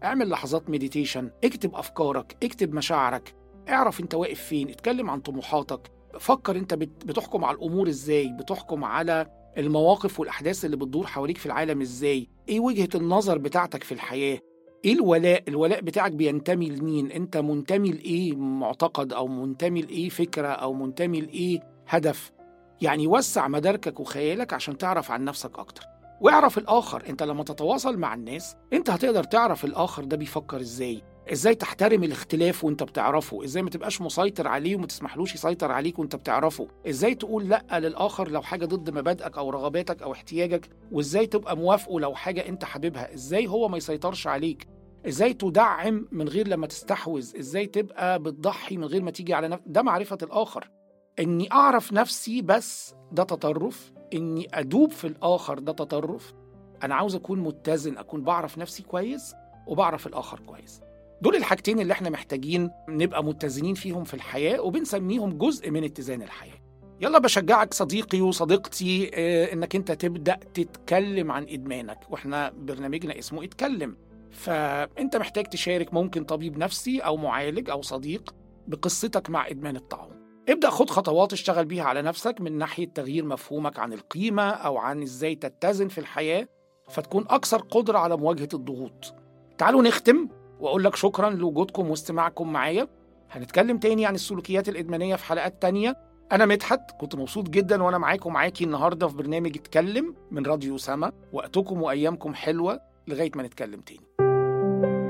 اعمل لحظات مديتيشن اكتب افكارك اكتب مشاعرك اعرف انت واقف فين اتكلم عن طموحاتك فكر انت بت- بتحكم على الامور ازاي بتحكم على المواقف والاحداث اللي بتدور حواليك في العالم ازاي ايه وجهة النظر بتاعتك في الحياة ايه الولاء الولاء بتاعك بينتمي لمين انت منتمي لايه معتقد او منتمي لايه فكرة او منتمي لايه هدف يعني وسع مداركك وخيالك عشان تعرف عن نفسك اكتر واعرف الاخر انت لما تتواصل مع الناس انت هتقدر تعرف الاخر ده بيفكر ازاي ازاي تحترم الاختلاف وانت بتعرفه ازاي ما تبقاش مسيطر عليه وما تسمحلوش يسيطر عليك وانت بتعرفه ازاي تقول لا للاخر لو حاجه ضد مبادئك او رغباتك او احتياجك وازاي تبقى موافقه لو حاجه انت حاببها ازاي هو ما يسيطرش عليك ازاي تدعم من غير لما تستحوذ ازاي تبقى بتضحي من غير ما تيجي على نفسك ده معرفه الاخر اني اعرف نفسي بس ده تطرف اني ادوب في الاخر ده تطرف انا عاوز اكون متزن اكون بعرف نفسي كويس وبعرف الاخر كويس دول الحاجتين اللي احنا محتاجين نبقى متزنين فيهم في الحياه وبنسميهم جزء من اتزان الحياه يلا بشجعك صديقي وصديقتي آه، انك انت تبدا تتكلم عن ادمانك واحنا برنامجنا اسمه اتكلم فانت محتاج تشارك ممكن طبيب نفسي او معالج او صديق بقصتك مع ادمان الطاعون ابدا خد خطوات اشتغل بيها على نفسك من ناحيه تغيير مفهومك عن القيمه او عن ازاي تتزن في الحياه فتكون اكثر قدره على مواجهه الضغوط تعالوا نختم واقول لك شكرا لوجودكم واستماعكم معايا هنتكلم تاني عن السلوكيات الادمانيه في حلقات تانية انا مدحت كنت مبسوط جدا وانا معاكم معاكي النهارده في برنامج اتكلم من راديو سما وقتكم وايامكم حلوه لغايه ما نتكلم تاني